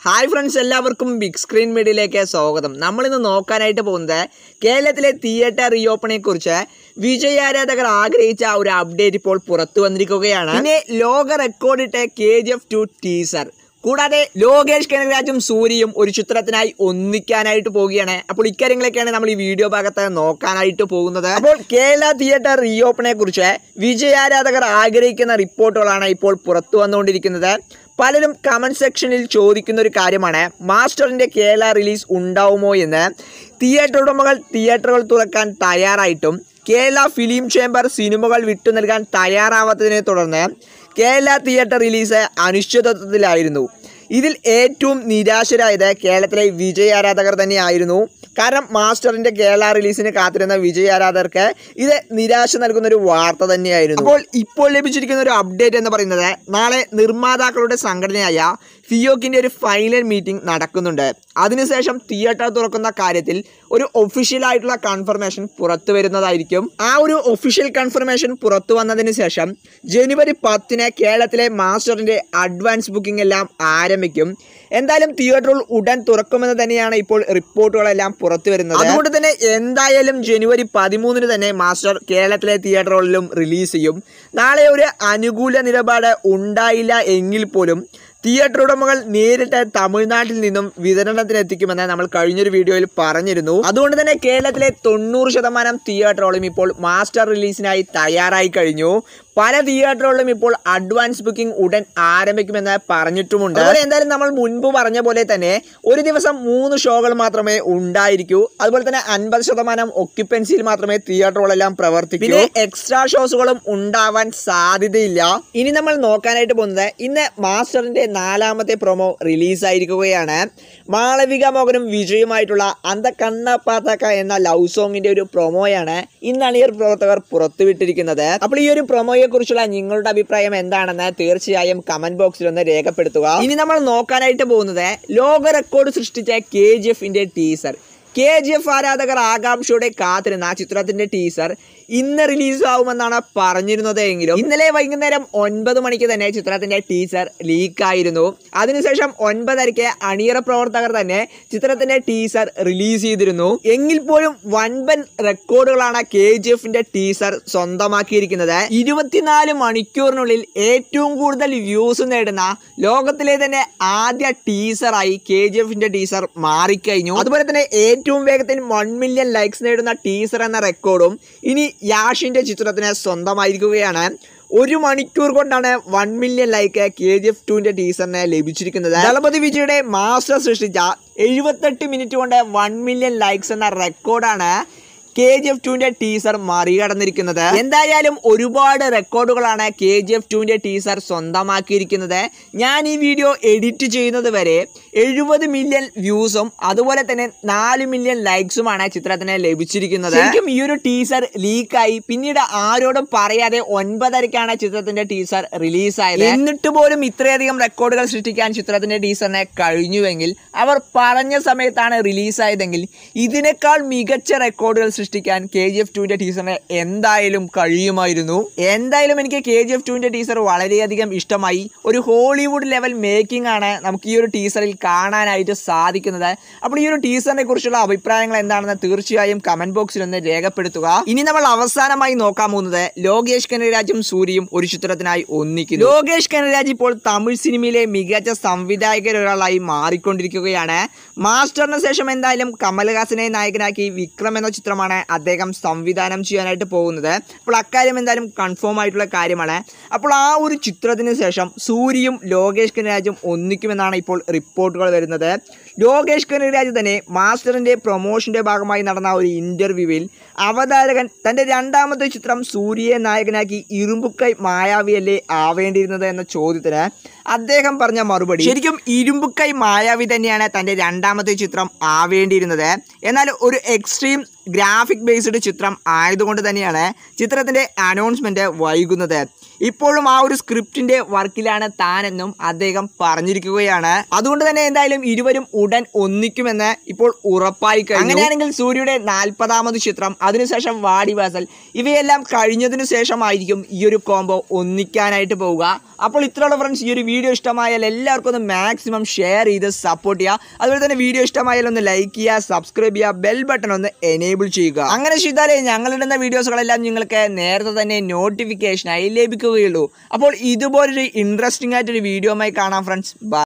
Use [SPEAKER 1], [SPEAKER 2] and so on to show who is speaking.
[SPEAKER 1] hi friends എല്ലാവർക്കും big screen മീഡിയയിലേക്ക് സ്വാഗതം നമ്മളിന്ന് നോക്കാനായിട്ട് പോകുന്നത് കേരളത്തിലെ തിയേറ്റർ റീഓപ്പണിനെ കുറിച്ച് വിജയ് ആരാധകർ ആഗ്രഹിച്ച ഒരു അപ്ഡേറ്റ് ഇപ്പോൾ പുറത്തു വന്നിരിക്കുകയാണ് പിന്നെ ലോക റെക്കോർഡിട്ട K G F two teaser കൂടാതെ ലോകേഷ് കനകരാജും സൂര്യയും ഒരു ചിത്രത്തിനായി ഒന്നിക്കാനായിട്ട് പോവുകയാണ് അപ്പോൾ ഇക്കാര്യങ്ങളൊക്കെയാണ് നമ്മൾ ഈ വീഡിയോ ഭാഗത്ത് നോക്കാനായിട്ട് പോകുന്നത് അപ്പോൾ കേരള തിയേറ്റർ റീഓപ്പണിനെ കുറിച്ച് വിജയ് ആരാധകർ ആഗ്രഹിക്കുന്ന റിപ്പോർട്ടുകളാണ് ഇപ്പോൾ പുറത്തു വന്നുകൊണ്ടിരിക്കുന്നത് പലരും കമന്റ് സെക്ഷനിൽ ചോദിക്കുന്ന ഒരു കാര്യമാണ് മാസ്റ്ററിന്റെ കേരള റിലീസ് ഉണ്ടാവുമോ എന്ന് തിയേറ്റർ ഉടമകൾ തിയേറ്ററുകൾ തുറക്കാൻ തയ്യാറായിട്ടും കേരള ഫിലിം ചേംബർ സിനിമകൾ വിട്ടു നൽകാൻ തയ്യാറാവാത്തതിനെ തുടർന്ന് കേരള തിയേറ്റർ റിലീസ് അനിശ്ചിതത്വത്തിലായിരുന്നു ഇതിൽ ഏറ്റവും നിരാശരായത് കേരളത്തിലെ വിജയ് ആരാധകർ തന്നെയായിരുന്നു കാരണം മാസ്റ്ററിന്റെ കേരള റിലീസിന് കാത്തിരുന്ന വിജയ് ആരാധകർക്ക് ഇത് നിരാശ നൽകുന്ന ഒരു വാർത്ത തന്നെയായിരുന്നു അപ്പോൾ ഇപ്പോൾ ലഭിച്ചിരിക്കുന്ന ഒരു അപ്ഡേറ്റ് എന്ന് പറയുന്നത് നാളെ നിർമ്മാതാക്കളുടെ സംഘടനയായ ഫിയോക്കിന്റെ ഒരു ഫൈനൽ മീറ്റിംഗ് നടക്കുന്നുണ്ട് അതിനുശേഷം തിയേറ്റർ തുറക്കുന്ന കാര്യത്തിൽ ഒരു ഒഫീഷ്യൽ ആയിട്ടുള്ള കൺഫർമേഷൻ പുറത്തു വരുന്നതായിരിക്കും ആ ഒരു ഒഫീഷ്യൽ കൺഫർമേഷൻ പുറത്തു വന്നതിന് ശേഷം ജനുവരി പത്തിന് കേരളത്തിലെ മാസ്റ്ററിന്റെ അഡ്വാൻസ് ബുക്കിംഗ് എല്ലാം ആരംഭിക്കും എന്തായാലും തിയേറ്ററുകൾ ഉടൻ തുറക്കുമെന്ന് തന്നെയാണ് ഇപ്പോൾ റിപ്പോർട്ടുകളെല്ലാം പുറത്തു വരുന്നത് അതുകൊണ്ട് തന്നെ എന്തായാലും ജനുവരി പതിമൂന്നിന് തന്നെ മാസ്റ്റർ കേരളത്തിലെ തിയേറ്ററുകളിലും റിലീസ് ചെയ്യും നാളെ ഒരു അനുകൂല നിലപാട് ഉണ്ടായില്ല എങ്കിൽ പോലും തിയേറ്റർ ഉടമകൾ നേരിട്ട് തമിഴ്നാട്ടിൽ നിന്നും വിതരണത്തിന് എത്തിക്കുമെന്ന് നമ്മൾ കഴിഞ്ഞൊരു വീഡിയോയിൽ പറഞ്ഞിരുന്നു അതുകൊണ്ട് തന്നെ കേരളത്തിലെ തൊണ്ണൂറ് ശതമാനം തിയേറ്ററുകളും ഇപ്പോൾ മാസ്റ്റർ റിലീസിനായി തയ്യാറായി കഴിഞ്ഞു പല തിയേറ്ററുകളിലും ഇപ്പോൾ അഡ്വാൻസ് ബുക്കിംഗ് ഉടൻ ആരംഭിക്കുമെന്ന് പറഞ്ഞിട്ടുമുണ്ട് അതുപോലെ എന്തായാലും നമ്മൾ മുൻപ് പറഞ്ഞ പോലെ തന്നെ ഒരു ദിവസം മൂന്ന് ഷോകൾ മാത്രമേ ഉണ്ടായിരിക്കൂ അതുപോലെ തന്നെ അൻപത് ശതമാനം ഒക്യുപ്പൻസിയിൽ മാത്രമേ തിയേറ്ററുകളെല്ലാം പ്രവർത്തിക്കൂ പിന്നെ എക്സ്ട്രാ ഷോസുകളും ഉണ്ടാവാൻ സാധ്യതയില്ല ഇനി നമ്മൾ നോക്കാനായിട്ട് പോകുന്നത് ഇന്ന് മാസ്റ്ററിന്റെ നാലാമത്തെ പ്രൊമോ റിലീസായിരിക്കുകയാണ് മാളവിക മോഹനും വിജയുമായിട്ടുള്ള അന്ത കണ്ണ പാത്തക്ക എന്ന ലവ് സോങ്ങിന്റെ ഒരു പ്രൊമോയാണ് ഇന്ന് അണിയർ പ്രവർത്തകർ പുറത്തുവിട്ടിരിക്കുന്നത് അപ്പോൾ ഈ ഒരു പ്രൊമോയെ കുറിച്ചുള്ള നിങ്ങളുടെ അഭിപ്രായം എന്താണെന്ന് തീർച്ചയായും കമന്റ് ബോക്സിൽ ഒന്ന് രേഖപ്പെടുത്തുക ഇനി നമ്മൾ നോക്കാനായിട്ട് പോകുന്നത് ലോക റെക്കോർഡ് സൃഷ്ടിച്ച കെ ജി എഫിന്റെ ടീസർ കെ ജി എഫ് ആരാധകർ ആകാംക്ഷയോടെ കാത്തിരുന്ന ആ ചിത്രത്തിന്റെ ടീസർ ഇന്ന് റിലീസ് ആവുമെന്നാണ് പറഞ്ഞിരുന്നത് എങ്കിലും ഇന്നലെ വൈകുന്നേരം ഒൻപത് മണിക്ക് തന്നെ ചിത്രത്തിന്റെ ടീസർ ലീക്കായിരുന്നു അതിനുശേഷം ഒൻപതരയ്ക്ക് അണിയറ പ്രവർത്തകർ തന്നെ ചിത്രത്തിന്റെ ടീസർ റിലീസ് ചെയ്തിരുന്നു എങ്കിൽ പോലും വൻപൻ റെക്കോർഡുകളാണ് കെ ജി എഫിന്റെ ടീസർ സ്വന്തമാക്കിയിരിക്കുന്നത് ഇരുപത്തിനാല് മണിക്കൂറിനുള്ളിൽ ഏറ്റവും കൂടുതൽ വ്യൂസ് നേടുന്ന ലോകത്തിലെ തന്നെ ആദ്യ ടീസറായി കെ ജി എഫിന്റെ ടീസർ മാറിക്കഴിഞ്ഞു അതുപോലെ തന്നെ ഏറ്റവും വേഗത്തിൽ വൺ മില്യൺ ലൈക്സ് നേടുന്ന ടീസർ എന്ന റെക്കോർഡും ഇനി യാഷിന്റെ ചിത്രത്തിന് സ്വന്തമായിരിക്കുകയാണ് ഒരു മണിക്കൂർ കൊണ്ടാണ് one million like K G F ടുവിന്റെ ടീസറിന് ലഭിച്ചിരിക്കുന്നത് ദളപതി വിജയുടെ മാസ്റ്റർ സൃഷ്ടിച്ച എഴുപത്തെട്ട് മിനിറ്റ് കൊണ്ട് വൺ മില്യൺ ലൈക്സ് എന്ന റെക്കോർഡാണ് കെ ജി എഫ് ടുവിന്റെ ടീസർ മറികടന്നിരിക്കുന്നത് എന്തായാലും ഒരുപാട് റെക്കോർഡുകളാണ് കെ ജി എഫ് ടുവിന്റെ ടീസർ സ്വന്തമാക്കിയിരിക്കുന്നത് ഞാൻ ഈ വീഡിയോ എഡിറ്റ് ചെയ്യുന്നത് വരെ എഴുപത് മില്യൺ വ്യൂസും അതുപോലെ തന്നെ നാല് മില്യൺ ലൈക്സുമാണ് ചിത്രത്തിന് ലഭിച്ചിരിക്കുന്നത് ശരിക്കും ഈ ഒരു ടീസർ ലീക്കായി പിന്നീട് ആരോടും പറയാതെ ഒൻപതരക്കാണ് ചിത്രത്തിന്റെ ടീസർ റിലീസായത് എന്നിട്ട് പോലും ഇത്രയധികം റെക്കോർഡുകൾ സൃഷ്ടിക്കാൻ ചിത്രത്തിന്റെ ടീസറിനെ കഴിഞ്ഞുവെങ്കിൽ അവർ പറഞ്ഞ സമയത്താണ് റിലീസായതെങ്കിൽ ഇതിനേക്കാൾ മികച്ച റെക്കോർഡുകൾ സൃഷ്ടിക്കാൻ കെ ജി എഫ് ടുവിന്റെ ടീസറിന് എന്തായാലും കഴിയുമായിരുന്നു എന്തായാലും എനിക്ക് കെ ജി എഫ് ടുവിന്റെ ടീസർ വളരെയധികം ഇഷ്ടമായി ഒരു ഹോളിവുഡ് ലെവൽ മേക്കിംഗ് ആണ് നമുക്ക് ഈ ഒരു ടീസറിൽ കാണാനായിട്ട് സാധിക്കുന്നത് അപ്പോൾ ഈ ഒരു ടീസറിനെ കുറിച്ചുള്ള അഭിപ്രായങ്ങൾ എന്താണെന്ന് തീർച്ചയായും കമന്റ് ബോക്സിൽ ഒന്ന് രേഖപ്പെടുത്തുക ഇനി നമ്മൾ അവസാനമായി നോക്കാൻ പോകുന്നത് ലോകേഷ് കനകരാജും സൂര്യയും ഒരു ചിത്രത്തിനായി ഒന്നിക്കുന്നു ലോകേഷ് കനകരാജ് ഇപ്പോൾ തമിഴ് സിനിമയിലെ മികച്ച സംവിധായകരിൽ ഒരാളായി മാറിക്കൊണ്ടിരിക്കുകയാണ് മാസ്റ്ററിന് ശേഷം എന്തായാലും കമൽഹാസനെ നായകനാക്കി വിക്രം എന്ന ചിത്രമാണ് അദ്ദേഹം സംവിധാനം ചെയ്യാനായിട്ട് പോകുന്നത് അപ്പോൾ അക്കാര്യം എന്തായാലും കൺഫേം ആയിട്ടുള്ള കാര്യമാണ് അപ്പോൾ ആ ഒരു ചിത്രത്തിന് ശേഷം സൂര്യയും ലോകേഷ് കനരാജും ഒന്നിക്കുമെന്നാണ് ഇപ്പോൾ റിപ്പോർട്ടുകൾ വരുന്നത് ലോകേഷ് കനകരാജ് തന്നെ മാസ്റ്ററിന്റെ പ്രൊമോഷന്റെ ഭാഗമായി നടന്ന ഒരു ഇന്റർവ്യൂവിൽ അവതാരകൻ തന്റെ രണ്ടാമത്തെ ചിത്രം സൂര്യയെ നായകനാക്കി ഇരുമ്പുക്കൈ മായാവിയല്ലേ ആവേണ്ടിയിരുന്നത് എന്ന ചോദ്യത്തിന് അദ്ദേഹം പറഞ്ഞ മറുപടി ശരിക്കും ഇരുമ്പുക്കൈ മായാവി തന്നെയാണ് തന്റെ രണ്ടാമത്തെ ചിത്രം ആവേണ്ടിയിരുന്നത് എന്നാൽ ഒരു എക്സ്ട്രീം ഗ്രാഫിക് ബേസ്ഡ് ചിത്രം ആയതുകൊണ്ട് തന്നെയാണ് ചിത്രത്തിന്റെ അനൗൺസ്മെന്റ് വൈകുന്നത് ഇപ്പോഴും ആ ഒരു സ്ക്രിപ്റ്റിന്റെ വർക്കിലാണ് താനെന്നും അദ്ദേഹം പറഞ്ഞിരിക്കുകയാണ് അതുകൊണ്ട് തന്നെ എന്തായാലും ഇരുവരും ഉടൻ ഒന്നിക്കുമെന്ന് ഇപ്പോൾ ഉറപ്പായി കഴിഞ്ഞു അങ്ങനെയാണെങ്കിൽ സൂര്യയുടെ നാൽപ്പതാമത് ചിത്രം അതിനുശേഷം വാടിവാസൽ ഇവയെല്ലാം കഴിഞ്ഞതിനു ശേഷമായിരിക്കും ഈ ഒരു കോംബോ ഒന്നിക്കാനായിട്ട് പോവുക അപ്പോൾ ഇത്രയുള്ള ഫ്രണ്ട്സ് ഈ ഒരു വീഡിയോ ഇഷ്ടമായാൽ എല്ലാവർക്കും ഒന്ന് മാക്സിമം ഷെയർ ചെയ്ത് സപ്പോർട്ട് ചെയ്യുക അതുപോലെ തന്നെ വീഡിയോ ഇഷ്ടമായാൽ ഒന്ന് ലൈക്ക് ചെയ്യുക സബ്സ്ക്രൈബ് ചെയ്യുക ബെൽ ബട്ടൺ ഒന്ന് എനേബിൾ ചെയ്യുക അങ്ങനെ ചെയ്താലേ ഞങ്ങളിടുന്ന വീഡിയോസുകളെല്ലാം നിങ്ങൾക്ക് നേരത്തെ തന്നെ നോട്ടിഫിക്കേഷനായി ലഭിക്കുകയുള്ളൂ അപ്പോൾ ഇതുപോലൊരു ഇൻട്രസ്റ്റിംഗ് ആയിട്ടൊരു വീഡിയോയുമായി കാണാം ഫ്രണ്ട്സ് ബൈ